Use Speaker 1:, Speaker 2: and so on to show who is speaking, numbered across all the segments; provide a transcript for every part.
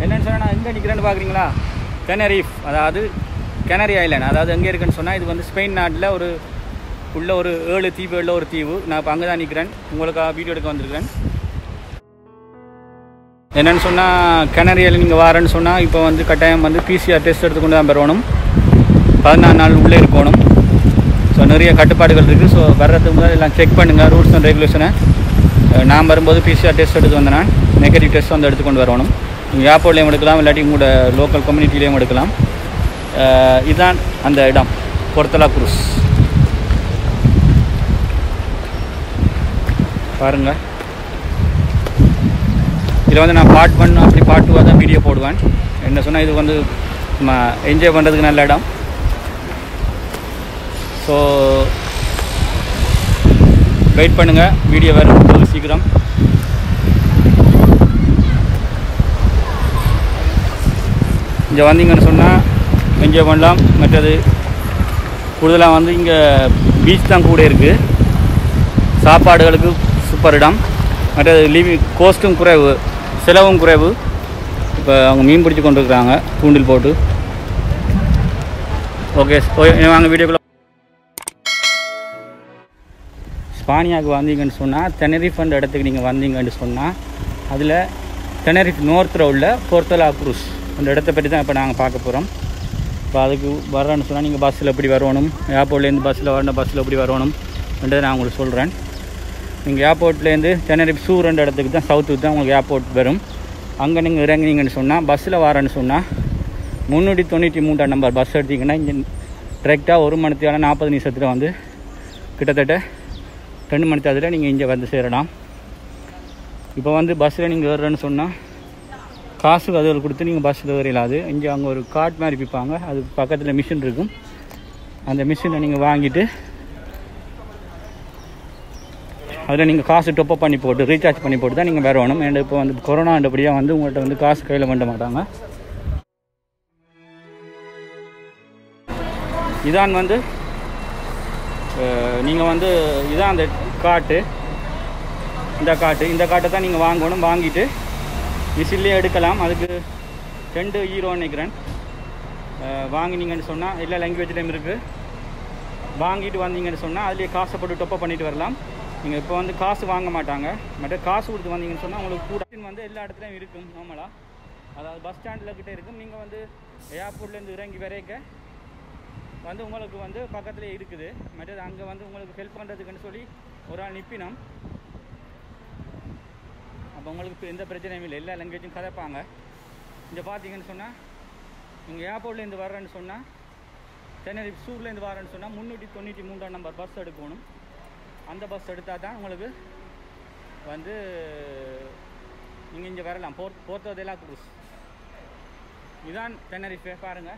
Speaker 1: என்னன்னு சொன்னால் நான் எங்கே நிற்கிறேன்னு பார்க்குறீங்களா கெனரீஃப் அதாவது கெனரி ஐலாண்ட் அதாவது எங்கே இருக்குன்னு சொன்னால் இது வந்து ஸ்பெயின் நாட்டில் ஒரு உள்ள ஒரு ஏழு தீவு உள்ள ஒரு தீவு நான் இப்போ அங்கே தான் நிற்கிறேன் உங்களுக்காக வீடியோ எடுக்க வந்திருக்கிறேன் என்னென்னு சொன்னால் கெனரியில் நீங்கள் வாரேன்னு சொன்னால் இப்போ வந்து கட்டாயம் வந்து பிசிஆர் டெஸ்ட் எடுத்துக்கொண்டு தான் பெறணும் பதினாறு நாள் உள்ளே இருக்கணும் ஸோ நிறைய கட்டுப்பாடுகள் இருக்குது ஸோ வர்றதுக்கு முதல்ல எல்லாம் செக் பண்ணுங்கள் ரூல்ஸ் அண்ட் ரெகுலேஷனை நான் வரும்போது பிசிஆர் டெஸ்ட் எடுத்து வந்தேன் நான் நெகட்டிவ் டெஸ்ட் வந்து எடுத்துக்கொண்டு வரணும் நீங்கள் ஏர்போர்ட்லேயும் எடுக்கலாம் இல்லாட்டி உங்களோட லோக்கல் கம்யூனிட்டிலையும் எடுக்கலாம் அஹ் இதுதான் அந்த இடம் பொர்த்தலா குரூஸ் பாருங்கள் இதில் வந்து நான் பார்ட் ஒன் அப்படி பார்ட் டூவாக தான் வீடியோ போடுவேன் என்ன சொன்னால் இது வந்து நம்ம என்ஜாய் பண்ணுறதுக்கு நல்ல இடம் ஸோ வெயிட் பண்ணுங்கள் வீடியோ வரும் ரொம்ப சீக்கிரம் இங்கே வந்தீங்கன்னு சொன்னால் என்ஜாய் பண்ணலாம் மற்றது கூடுதலாக வந்து இங்கே பீச் தான் கூட இருக்குது சாப்பாடுகளுக்கு சூப்பர் இடம் மற்றது லிவிங் கோஸ்ட்டும் குறைவு செலவும் குறைவு இப்போ அவங்க மீன் பிடிச்சி கொண்டு இருக்கிறாங்க தூண்டில் போட்டு ஓகே வாங்க வீடியோக்குள்ள ஸ்பானியாவுக்கு வந்தீங்கன்னு சொன்னால் தெனரிஃபண்ட் இடத்துக்கு நீங்கள் வந்தீங்கன்னு சொன்னால் அதில் தெனரிஃப் நோர்த்தில் உள்ள போர்த்தலா குரூஸ் அந்த இடத்த பற்றி தான் இப்போ நாங்கள் பார்க்க போகிறோம் இப்போ அதுக்கு வரேன்னு சொன்னால் நீங்கள் பஸ்ஸில் எப்படி வரணும் ஏர்போர்ட்லேருந்து பஸ்ஸில் வரணும் பஸ்ஸில் எப்படி வரணும்ன்றதை நான் உங்களுக்கு சொல்கிறேன் நீங்கள் ஏர்போர்ட்லேருந்து தெனரிஃப் சூ ரெண்டு இடத்துக்கு தான் சவுத்துக்கு தான் உங்களுக்கு ஏர்போர்ட் வரும் அங்கே நீங்கள் இறங்குனீங்கன்னு சொன்னால் பஸ்ஸில் வரேன்னு சொன்னால் முந்நூற்றி தொண்ணூற்றி மூன்றாம் நம்பர் பஸ் எடுத்தீங்கன்னா இங்கே டிரெக்டாக ஒரு மணி நேரம் நாற்பது நிமிஷத்தில் வந்து கிட்டத்தட்ட ரெண்டு மணி நேரத்தில் நீங்கள் இங்கே வந்து சேரலாம் இப்போ வந்து பஸ்ஸில் நீங்கள் ஏறுறேன்னு சொன்னால் காசு அதுகள் கொடுத்து நீங்கள் பஸ்ஸில் ஏறிடாது இங்கே அங்கே ஒரு கார்ட் மாதிரி விற்பாங்க அது பக்கத்தில் மிஷின் இருக்கும் அந்த மிஷினை நீங்கள் வாங்கிட்டு அதில் நீங்கள் காசு டொப்பப் பண்ணி போட்டு ரீசார்ஜ் பண்ணி போட்டு தான் நீங்கள் வரணும் ஏன்னா இப்போ வந்து கொரோனாண்டபடியாக வந்து உங்கள்கிட்ட வந்து காசு கையில் பண்ண மாட்டாங்க இதான் வந்து நீங்கள் வந்து இதான் அந்த காட்டு இந்த காட்டு இந்த காட்டை தான் நீங்கள் வாங்கணும் வாங்கிட்டு விசில்லே எடுக்கலாம் அதுக்கு ரெண்டு ஹீரோ நினைக்கிறேன் அஹ் வாங்கினீங்கன்னு சொன்னால் எல்லா லாங்குவேஜ்லேயும் இருக்குது வாங்கிட்டு வந்தீங்கன்னு சொன்னால் அதுலேயே காசை போட்டு டொப்பப் பண்ணிட்டு வரலாம் நீங்கள் இப்போ வந்து காசு வாங்க மாட்டாங்க மற்ற காசு கொடுத்து வந்தீங்கன்னு சொன்னால் உங்களுக்கு கூட வந்து எல்லா இடத்துலையும் இருக்கும் நார்மலாக அதாவது பஸ் ஸ்டாண்டில் கிட்டே இருக்கும் நீங்கள் வந்து ஏர்போர்ட்லேருந்து இறங்கி வரைக்க வந்து உங்களுக்கு வந்து பக்கத்துலேயே இருக்குது மற்றது அங்கே வந்து உங்களுக்கு ஹெல்ப் பண்ணுறதுக்குன்னு சொல்லி ஒரு ஆள் நிப்பினோம் அப்போ உங்களுக்கு இப்ப எந்த பிரச்சனையும் இல்லை எல்லா லாங்குவேஜும் கதைப்பாங்க இங்கே பார்த்தீங்கன்னு சொன்னால் நீங்கள் ஏர்போர்ட்லேருந்து வர்றேன்னு சொன்னால் சென்னை சூர்லேருந்து வரேன்னு சொன்னால் முந்நூற்றி தொண்ணூற்றி மூன்றாம் நம்பர் பஸ் எடுக்கணும் அந்த பஸ் எடுத்தால் தான் உங்களுக்கு வந்து நீங்கள் இங்கே வரலாம் போர் போர்த்ததெல்லாம் குரூஸ் இதான் தென்னரிஃபே பாருங்கள்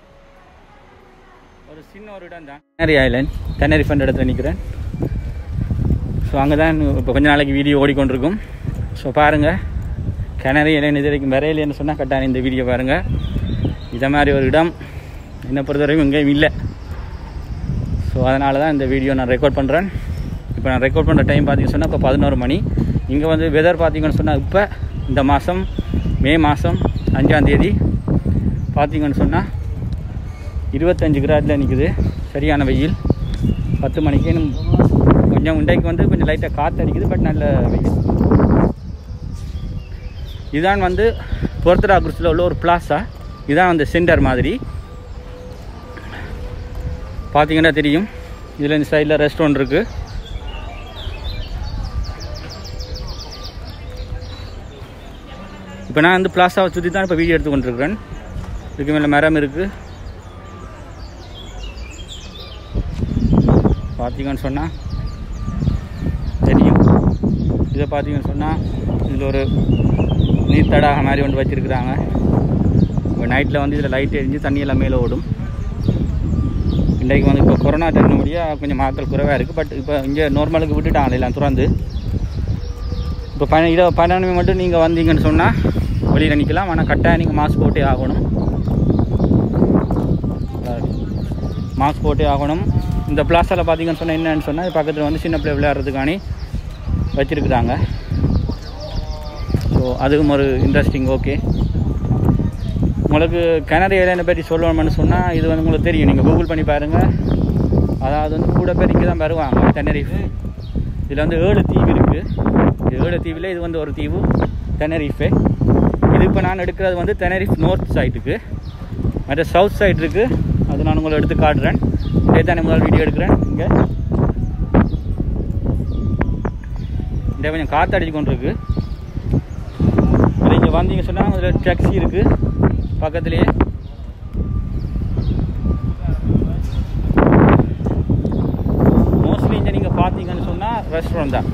Speaker 1: ஒரு சின்ன ஒரு இடம் தான் தென்னரி ஐலண்ட் தென்னரிஃபண்ட் இடத்துல நிற்கிறேன் ஸோ அங்கே தான் இப்போ கொஞ்ச நாளைக்கு வீடியோ ஓடிக்கொண்டிருக்கும் ஸோ பாருங்கள் கிணறு இலைன்னு இது வரைக்கும் வரையிலேன்னு சொன்னால் கட்டாயம் இந்த வீடியோ பாருங்கள் இதை மாதிரி ஒரு இடம் என்னை பொறுத்தவரைக்கும் எங்கேயும் இல்லை ஸோ அதனால தான் இந்த வீடியோ நான் ரெக்கார்ட் பண்ணுறேன் இப்போ நான் ரெக்கார்ட் பண்ணுற டைம் பார்த்தீங்கன்னு சொன்னால் இப்போ பதினோரு மணி இங்கே வந்து வெதர் பார்த்தீங்கன்னு சொன்னால் இப்போ இந்த மாதம் மே மாதம் அஞ்சாந்தேதி பார்த்தீங்கன்னு சொன்னால் இருபத்தஞ்சு கிராட்டில் நிற்குது சரியான வெயில் பத்து மணிக்கு இன்னும் கொஞ்சம் உண்டைக்கு வந்து கொஞ்சம் லைட்டாக காற்று அடிக்குது பட் நல்ல வெயில் இதுதான் வந்து பொருத்தரா குரூஸில் உள்ள ஒரு பிளாஸா இதுதான் அந்த சென்டர் மாதிரி பார்த்தீங்கன்னா தெரியும் இதில் இந்த சைடில் ரெஸ்டாரண்ட் இருக்குது இப்போ நான் வந்து பிளாஸாவை சுற்றி தான் இப்போ வீடியோ எடுத்து கொண்டிருக்கிறேன் இதுக்கு மேலே மரம் இருக்குது பார்த்தீங்கன்னு சொன்னால் தெரியும் இதை பார்த்தீங்கன்னு சொன்னால் இதில் ஒரு நீர் தடாகம் மாதிரி ஒன்று வச்சுருக்குறாங்க இப்போ நைட்டில் வந்து இதில் லைட் எரிஞ்சு தண்ணி எல்லாம் மேலே ஓடும் இன்றைக்கு வந்து இப்போ கொரோனா டைம்னுபடியாக கொஞ்சம் மக்கள் குறைவாக இருக்குது பட் இப்போ இங்கே நார்மலுக்கு விட்டுட்டாங்க எல்லாம் திறந்து இப்போ பன இதை பன்னெண்டு மட்டும் நீங்கள் வந்தீங்கன்னு சொன்னால் வெளியில் நிற்கலாம் ஆனால் கட்டாயம் நீங்கள் மாஸ்க் போட்டே ஆகணும் மாஸ்க் போட்டே ஆகணும் இந்த பிளாஸாவில் பார்த்தீங்கன்னு சொன்னால் என்னன்னு சொன்னால் பக்கத்தில் வந்து சின்ன பிள்ளை விளையாடுறதுக்கானே வச்சுருக்குறாங்க ஸோ அதுவும் ஒரு இன்ட்ரெஸ்டிங் ஓகே உங்களுக்கு கிணறு ஏரியாவை பற்றி சொல்லணும்னு சொன்னால் இது வந்து உங்களுக்கு தெரியும் நீங்கள் கூகுள் பண்ணி பாருங்கள் அதாவது வந்து கூட பேர் இங்கே தான் வருவாங்க டெனரிஃப் இதில் வந்து ஏழு தீவு இருக்குது இது ஏழு தீவில் இது வந்து ஒரு தீவு டெனரிஃபே இது இப்போ நான் எடுக்கிறது வந்து டெனரிஃப் நார்த் சைட்டுக்கு மற்ற சவுத் சைடு இருக்குது அது நான் உங்களை எடுத்து காட்டுறேன் இதே தானே முதல் வீடியோ எடுக்கிறேன் இங்கே இந்த கொஞ்சம் காற்று அடிச்சு கொண்டு இருக்கு இங்கே வந்தீங்க சொன்னால் அதில் டாக்ஸி இருக்குது பக்கத்துலேயே மோஸ்ட்லி இங்கே நீங்கள் பார்த்தீங்கன்னு சொன்னால் ரெஸ்டாரண்ட் தான்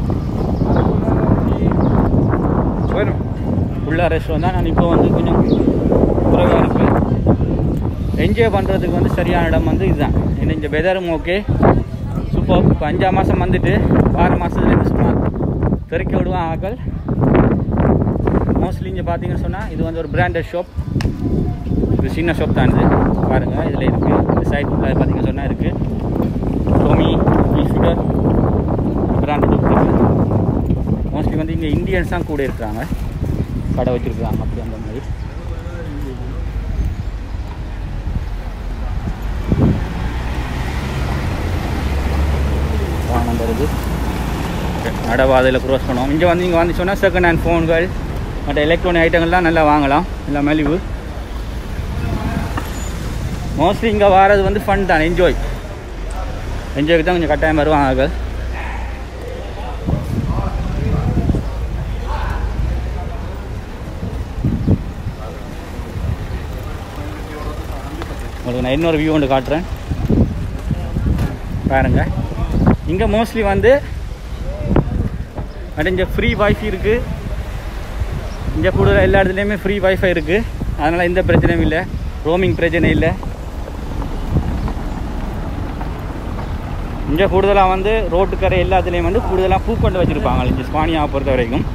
Speaker 1: போயிடும் ஃபுல்லாக ரெஸ்டாரண்ட் தான் நான் இப்போ வந்து கொஞ்சம் குறைவாக இருக்குது என்ஜாய் பண்ணுறதுக்கு வந்து சரியான இடம் வந்து இதுதான் ஏன்னா இந்த வெதரும் ஓகே சூப்பர் இப்போ அஞ்சாம் மாதம் வந்துட்டு ஆறு மாதத்துலேருந்து சும்மா தெறிக்க விடுவான் ஆக்கள் மோஸ்ட்லி இங்கே பார்த்தீங்கன்னு சொன்னால் இது வந்து ஒரு பிராண்டட் ஷாப் இது சின்ன ஷாப் தான் இது பாருங்கள் இதில் இருக்குது இந்த சைட் பார்த்தீங்கன்னு சொன்னால் இருக்குது டோமி ஈஸ்டர் பிராண்டட் இருக்குது மோஸ்ட்லி வந்து இங்கே இந்தியன்ஸ் தான் கூட இருக்கிறாங்க கடை வச்சுருக்காங்க அப்படி அந்த மாதிரி வாங்கினது நடவாதையில் க்ரோஸ் பண்ணுவோம் இங்கே வந்து இங்கே வந்து சொன்னால் செகண்ட் ஹேண்ட் ஃபோன்கள் மற்ற எலக்ட்ரானிக் ஐட்டங்கள்லாம் நல்லா வாங்கலாம் நல்லா மலிவு மோஸ்ட்லி இங்கே வாரது வந்து ஃபன் தான் என்ஜாய் என்ஜாய்க்கு தான் கொஞ்சம் கட்டாயம் வருவாங்க உங்களுக்கு நான் இன்னொரு வியூ ஒன்று காட்டுறேன் பாருங்க இங்கே மோஸ்ட்லி வந்து அண்ட் இங்கே ஃப்ரீ வைஃபை இருக்குது இங்கே கூடுதல் எல்லா இடத்துலையுமே ஃப்ரீ வைஃபை இருக்குது அதனால் எந்த பிரச்சனையும் இல்லை ரோமிங் பிரச்சனை இல்லை இங்கே கூடுதலாக வந்து ரோட்டுக்கரை எல்லாத்துலேயும் வந்து கூடுதலாக பூக்கொண்டு வச்சுருப்பாங்க இங்கே ஸ்பானியாவை பொறுத்த வரைக்கும்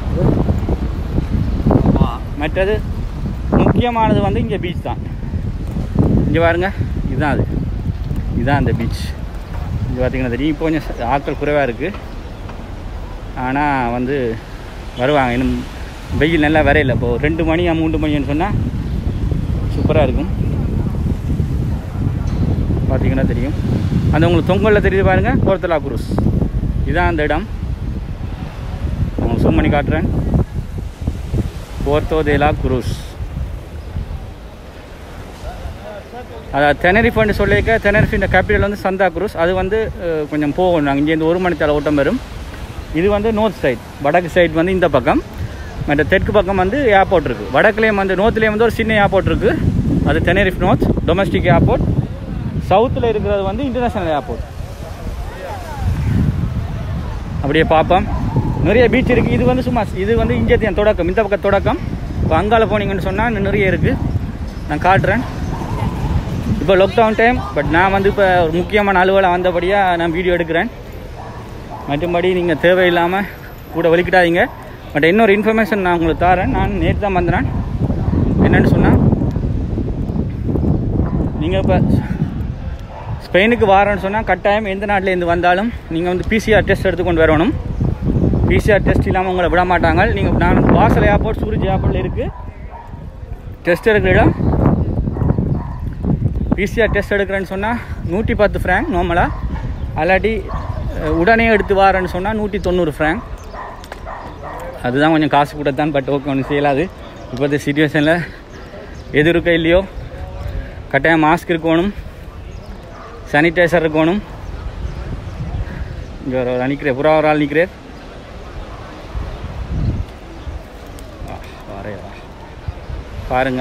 Speaker 1: மற்றது முக்கியமானது வந்து இங்கே பீச் தான் இங்கே பாருங்க இதுதான் அது இதுதான் அந்த பீச் இங்கே பார்த்தீங்கன்னா தெரியும் இப்போ கொஞ்சம் ச- ஆட்கள் குறைவாக இருக்குது ஆனால் வந்து வருவாங்க இன்னும் வெயில் நல்லா வரையில இப்போ ரெண்டு மணி மூன்று மணின்னு சொன்னால் சூப்பராக இருக்கும் பார்த்தீங்கன்னா தெரியும் அந்த உங்களுக்கு தொங்கலில் தெரியுது பாருங்கள் கோர்த்தலா குரூஸ் இதுதான் அந்த இடம் உங்களுக்கு zoom பண்ணி காட்டுறேன் போர்த்தோதேலா குரூஸ் அதாவது தெனரிஃபன்னு சொல்லியிருக்க தெனரிஃபின் கேபிட்டல் வந்து சந்தா குரூஸ் அது வந்து அஹ், கொஞ்சம் போகும் நாங்கள் இங்கேருந்து ஒரு மணி தலை ஓட்டம் வரும் இது வந்து நார்த் சைட் வடக்கு சைடு வந்து இந்த பக்கம் மற்ற தெற்கு பக்கம் வந்து ஏர்போர்ட் இருக்குது வடக்குலேயும் வந்து நோர்த்லேயும் வந்து ஒரு சின்ன ஏர்போர்ட் இருக்குது அது தெனரிஃப் நார்த் டொமஸ்டிக் ஏர்போர்ட் சவுத்தில் இருக்கிறது வந்து இன்டர்நேஷ்னல் ஏர்போர்ட் அப்படியே பார்ப்போம் நிறைய பீச் இருக்குது இது வந்து சும்மா இது வந்து இந்தியத்தின் தொடக்கம் இந்த பக்கம் தொடக்கம் இப்போ அங்கால போனீங்கன்னு சொன்னால் இன்னும் நிறைய இருக்குது நான் காட்டுறேன் இப்போ லாக்டவுன் டைம் பட் நான் வந்து இப்போ ஒரு முக்கியமான அலுவலை வந்தபடியாக நான் வீடியோ எடுக்கிறேன் மற்றபடி நீங்கள் தேவையில்லாமல் கூட வலிக்கிட்டாதீங்க பட் இன்னொரு இன்ஃபர்மேஷன் நான் உங்களுக்கு தரேன் நான் நேற்று தான் வந்தேன் என்னென்னு சொன்னால் நீங்கள் இப்போ ஸ்பெயினுக்கு வாரேன்னு சொன்னால் கட்டாயம் எந்த நாட்டிலேருந்து வந்தாலும் நீங்கள் வந்து பிசிஆர் டெஸ்ட் எடுத்துக்கொண்டு வரணும் பிசிஆர் டெஸ்ட் இல்லாமல் உங்களை விட மாட்டாங்க நீங்கள் நான் வாசல் ஏர்போர்ட் சூரஜ் ஏர்போர்ட்டில் இருக்குது டெஸ்ட் எடுக்கிற இடம் பிசிஆர் டெஸ்ட் எடுக்கிறேன்னு சொன்னால் நூற்றி பத்து ஃப்ராங்க் நார்மலாக அல்லாட்டி அஹ், உடனே எடுத்து வாரேன்னு சொன்னால் நூற்றி தொண்ணூறு ஃப்ராங்க் அதுதான் கொஞ்சம் காசு கொடுத்தான் பட் ஓகே ஒன்றும் செய்யலாது இப்போத்த சுச்சுவேஷனில் எது இருக்கோ இல்லையோ கட்டாயம் மாஸ்க் இருக்கணும் சானிடைசர் இருக்கணும் இங்கே ஒரு ஆள் நிற்கிறேன் புறா ஒரு ஆள் நிற்கிறேன் வரே வா பாருங்க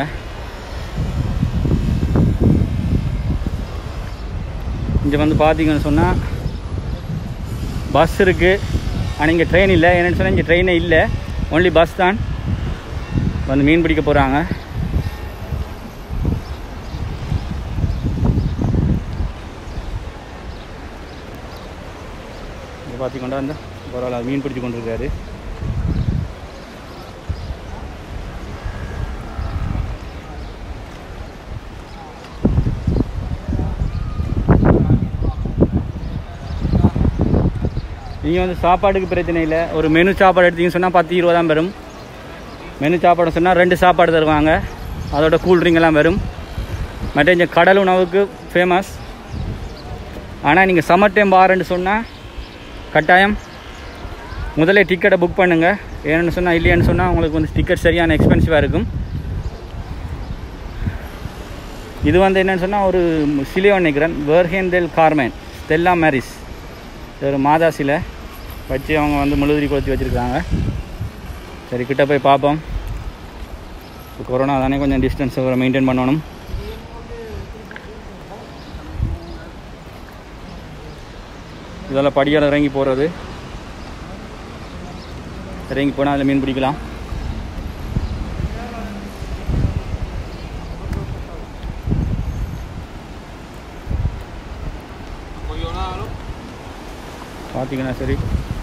Speaker 1: இங்கே வந்து பார்த்தீங்கன்னு சொன்னால் பஸ் இருக்குது ஆனால் இங்கே ட்ரெயின் இல்லை என்னென்னு சொன்னால் இங்கே ட்ரெயினே இல்லை ஒன்லி பஸ் தான் வந்து மீன் பிடிக்க போகிறாங்க இங்கே பார்த்தீங்கன்னா அந்த பரவாயில்ல மீன் பிடிச்சு கொண்டு இருக்காரு நீங்கள் வந்து சாப்பாடுக்கு பிரச்சனை இல்லை ஒரு மெனு சாப்பாடு எடுத்தீங்கன்னு சொன்னால் பத்து இருபது தான் பெறும் மெனு சாப்பாடு சொன்னால் ரெண்டு சாப்பாடு தருவாங்க அதோட கூல் ட்ரிங்க் எல்லாம் வரும் மற்ற இங்கே கடல் உணவுக்கு ஃபேமஸ் ஆனால் நீங்கள் சம்மர் டைம் வாரன்னு சொன்னால் கட்டாயம் முதல்ல டிக்கெட்டை புக் பண்ணுங்கள் ஏன்னு சொன்னால் இல்லையான்னு சொன்னால் உங்களுக்கு வந்து டிக்கெட் சரியான எக்ஸ்பென்சிவாக இருக்கும் இது வந்து என்னன்னு சொன்னால் ஒரு சிலையோ நினைக்கிறேன் வேர்ஹேந்தல் கார்மேன் ஸ்டெல்லா மேரிஸ் இது ஒரு மாதா சிலை வச்சு அவங்க வந்து முழுதிரி கொளுத்தி வச்சுருக்காங்க சரி கிட்ட போய் பார்ப்போம் இப்போ கொரோனா தானே கொஞ்சம் டிஸ்டன்ஸ் மெயின்டைன் பண்ணணும் இதெல்லாம் படியால் இறங்கி போகிறது இறங்கி போனால் அதில் மீன் பிடிக்கலாம் பார்த்தீங்கன்னா சரி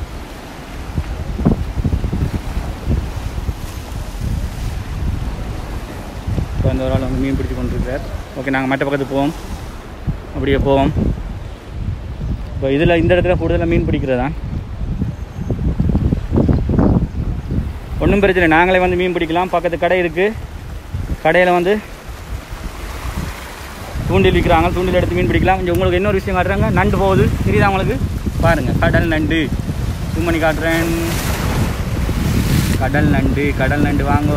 Speaker 1: இப்போ இந்த ஒரு ஆள் வந்து மீன் பிடிச்சு கொண்டிருக்கிறார் ஓகே நாங்கள் மற்ற பக்கத்துக்கு போவோம் அப்படியே போவோம் இப்போ இதில் இந்த இடத்துல கூடுதலாக மீன் பிடிக்கிறதா ஒன்றும் பிரச்சனை இல்லை. நாங்களே வந்து மீன் பிடிக்கலாம் பக்கத்து கடை இருக்குது கடையில் வந்து தூண்டில் விற்கிறாங்க தூண்டில் எடுத்து மீன் பிடிக்கலாம் இங்கே உங்களுக்கு இன்னொரு விஷயம் காட்டுறாங்க நண்டு போகுது தெரியுதா உங்களுக்கு பாருங்கள் கடல் நண்டு zoom பண்ணி காட்டுறேன் கடல் நண்டு கடல் நண்டு வாங்கோ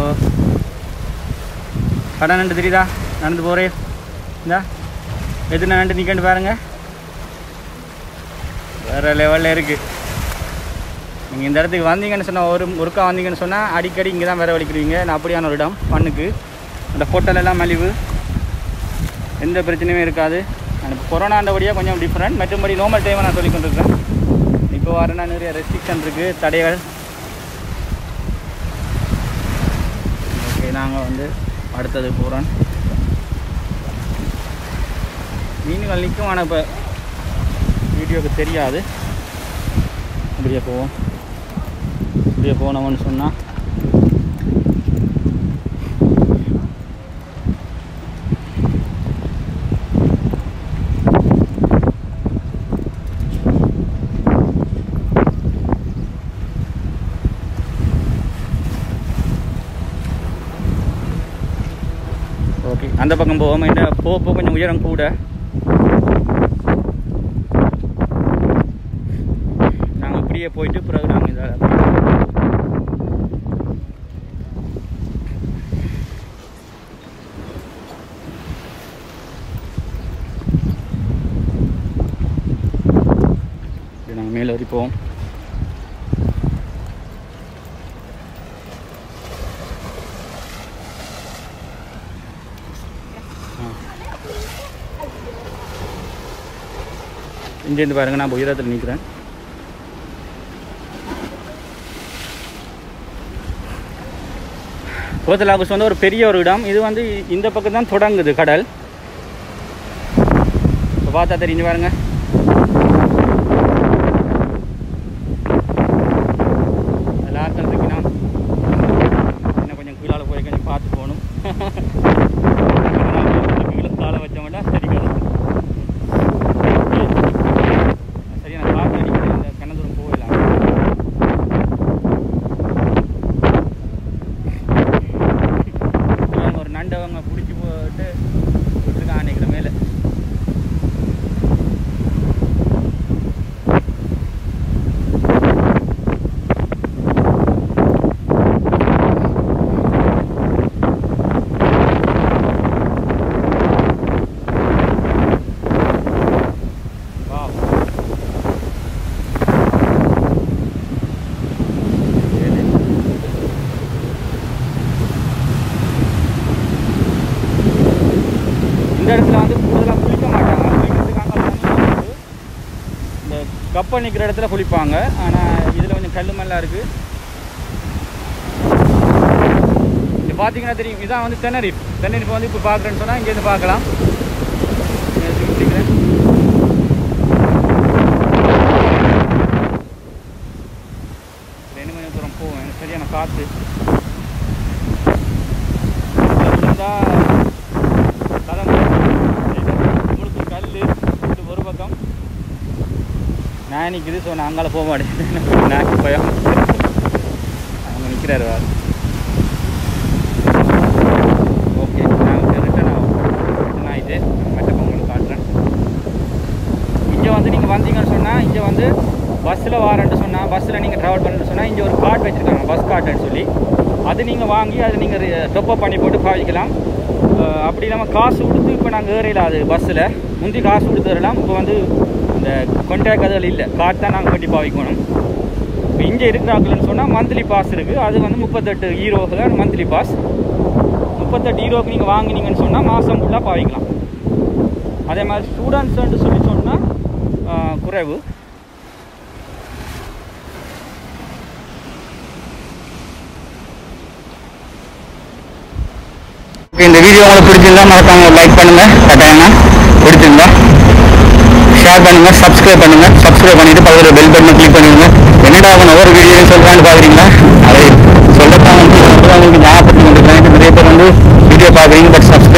Speaker 1: கடல் நண்டு தெரியுதா நடந்து போகிறே இந்தா எத்தனை நண்டு நிற்கண்டு பாருங்க வேறு லெவலில் இருக்குது நீங்கள் இந்த இடத்துக்கு வந்தீங்கன்னு சொன்னால் ஒரு ஒருக்கா வந்தீங்கன்னு சொன்னால் அடிக்கடி இங்கே தான் வேற வலிக்கிறீங்க நான் அப்படியான ஒரு இடம் பண்ணுக்கு அந்த hotel எல்லாம் மலிவு எந்த பிரச்சனையும் இருக்காது எனக்கு கொரோனாண்டபடியாக கொஞ்சம் டிஃப்ரெண்ட் மற்றபடி நார்மல் டைமை நான் சொல்லி கொண்டிருக்கேன் இப்போ வரனா நிறைய ரெஸ்ட்ரிக்ஷன் இருக்குது தடைகள் ஓகே நாங்கள் வந்து அடுத்தது போகிறோம் மீன்கள் நிற்கும் ஆனால் இப்போ வீடியோக்கு தெரியாது இப்படியே போவோம் இப்படியே போனோம்னு சொன்னால் ஓகே அந்த பக்கம் போவோம் இந்த போக போக கொஞ்சம் உயரம் கூட நாங்கள் இப்படியே போயிட்டு பிறகு நாங்கள் இதை நாங்கள் மேலே ஏறி போவோம் இங்கேருந்து பாருங்க நான் உயரத்தில் நிற்கிறேன் கோத்தல் ஆபீஸ் வந்து ஒரு பெரிய ஒரு இடம் இது வந்து இந்த பக்கம் தான் தொடங்குது கடல் இப்போ பார்த்தா தெரிஞ்சு பாருங்க எல்லாருக்கும் இருக்கணும் இன்னும் கொஞ்சம் கீழால போய் கொஞ்சம் பார்த்து போகணும் கீழே தாழ வச்சோம்னா சரி கிடக்கும் சரியா நான் காற்று அடிக்கிறது இந்த கண்ணதூரம் போகலாம் இவங்க ஒரு நண்டவங்க பிடிச்சி போட்டு விட்டுருக்கான் நினைக்கிற மேலே வா சரி இந்த இடத்துல வந்து கூடுதலாக குளிக்க மாட்டாங்க குளிக்கிறதுக்காக வந்து இந்த கப்பல் நிற்கிற இடத்துல குளிப்பாங்க ஆனால் இதில் கொஞ்சம் கல் மல்லாம் இருக்குது இது பார்த்தீங்கன்னா தெரியும் இதான் வந்து தென்னரிப் தென்னரிப் வந்து இப்போ பார்க்குறேன்னு சொன்னால் இங்கேருந்து பார்க்கலாம் இங்க இருக்கு, பிடிக்கிறேன். ரெண்டு மணி தூரம் போவேன் எனக்கு சரியான காற்று கதம் முழுக்க கல் இது ஒரு பக்கம் நான் நிற்குது ஸோ நான் அங்கால போக மாட்டேன் நான் பயம் அவங்க நிற்கிறாரு வார் ஓகே பஸ்ஸில் வாரேன்ட்டு சொன்னால் பஸ்ஸில் நீங்கள் ட்ராவல் பண்ணுன்னு சொன்னால் இங்கே ஒரு கார்டு வச்சுருக்காங்க பஸ் கார்டுன்னு சொல்லி அது நீங்கள் வாங்கி அதை நீங்கள் டொப்பப் பண்ணி போட்டு பாவிக்கலாம் அஹ் அப்படி நம்ம காசு கொடுத்து இப்போ நாங்கள் ஏறையில அது பஸ்ஸில் முந்தி காசு கொடுத்து ஏறலாம் இப்போ வந்து இந்த கான்டாக்ட் அதில் இல்லை கார்டு தான் நாங்கள் கட்டி பாவிக்கணும் இப்போ இங்கே இருக்கிறாங்கன்னு சொன்னால் மந்த்லி பாஸ் இருக்குது அது வந்து முப்பத்தெட்டு ஹீரோக்கு தான் மந்த்லி பாஸ் முப்பத்தெட்டு ஹீரோக்கு நீங்கள் வாங்கினீங்கன்னு சொன்னால் மாதம் ஃபுல்லாக பாவிக்கலாம் அதே மாதிரி ஸ்டூடெண்ட்ஸ்ன்ட்டு சொல்லி சொன்னால் குறைவு இந்த வீடியோ உங்களுக்கு பிடிச்சிருந்தா மறக்காம லைக் பண்ணுங்க கட்டாயமா பிடிச்சிருந்தா ஷேர் பண்ணுங்க சப்ஸ்கிரைப் பண்ணுங்க சப்ஸ்கிரைப் பண்ணிட்டு பக்கத்துல பெல் பட்டனை கிளிக் பண்ணிடுங்க என்னடா அவன் ஒவ்வொரு வீடியோலையும் சொல்றான்னு பாக்குறீங்களா அதை சொல்லத்தான் வந்து உங்களுக்கு ஞாபகப்படுத்தி கொண்டிருக்கேன் நிறைய பேர் வந்து வீடியோ பார்க்குறீங்க பட் சப்ஸ்கிரைப்